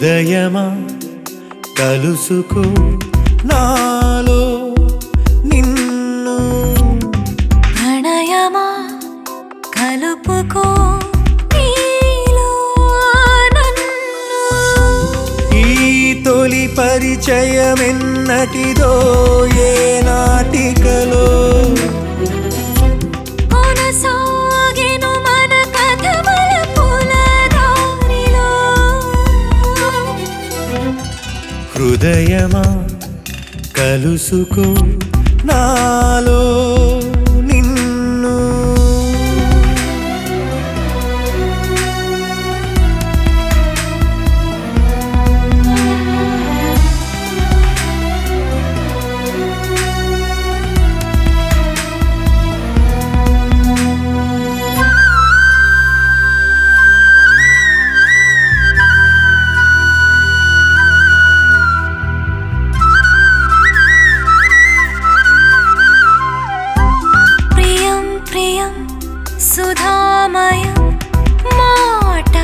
హృదయమా కలుసుకో నాలో నిన్ను ప్రణయమా కలుపుకో నీలో నన్ను ఈ తొలి పరిచయమెన్నటిదో ఏ నాటికలో కొనసాగెను మన కథ మలుపుల దారిలో. హృదయమా కలుసుకో నాలో నిన్ను ప్రియం ప్రియం సుధామయం మాట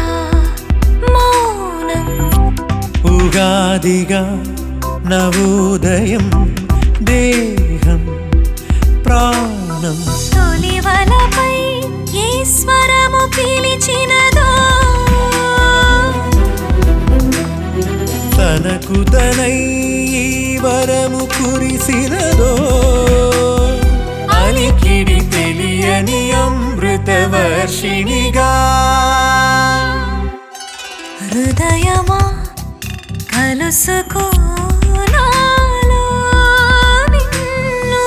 మౌనం ఉగాదిగా నవోదయం దేహం ప్రాణం తొలివలపై ఈశ్వరము పిలిచినదో తనకు తనై ఈ వరము కురిసినదో అలికిడి తెలియని అమృత వర్షిణిగా హృదయమా కలుసుకో నాలో నిన్ను.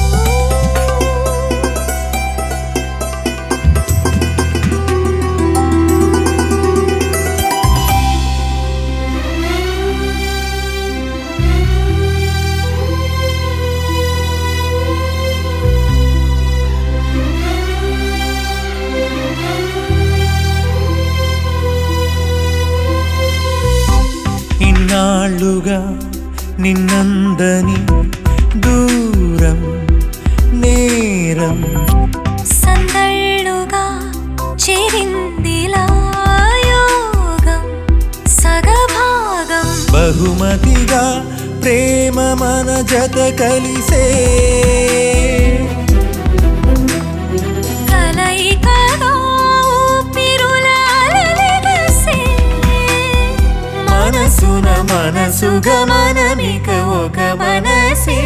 ఇన్నాళ్ళుగా నిన్నందని దూరం నేరం సందళ్ళుగా చేరిందిలా యోగం సగభాగం బహుమతిగా ప్రేమ మన జత కలిసే కలయికగా ఊపిరుల అలలెగసే. మనసున మనసుగా మనమిక ఒక మనసే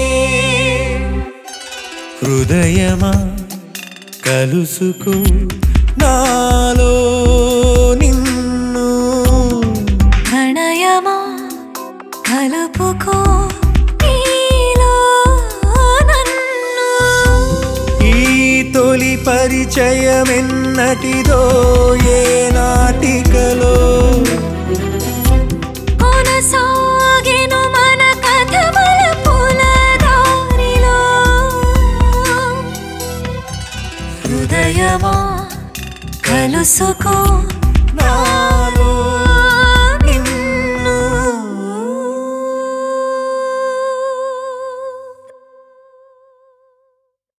హృదయమా కలుసుకో నాలో నిన్ను ప్రణయమా కలుపుకో నీలో నన్ను. ఈ తొలి పరిచయమెన్నటిదో ఏ నాటికలో కొనసాగెను మన కథ మలుపుల దారిలో. హృదయమా కలుసుకో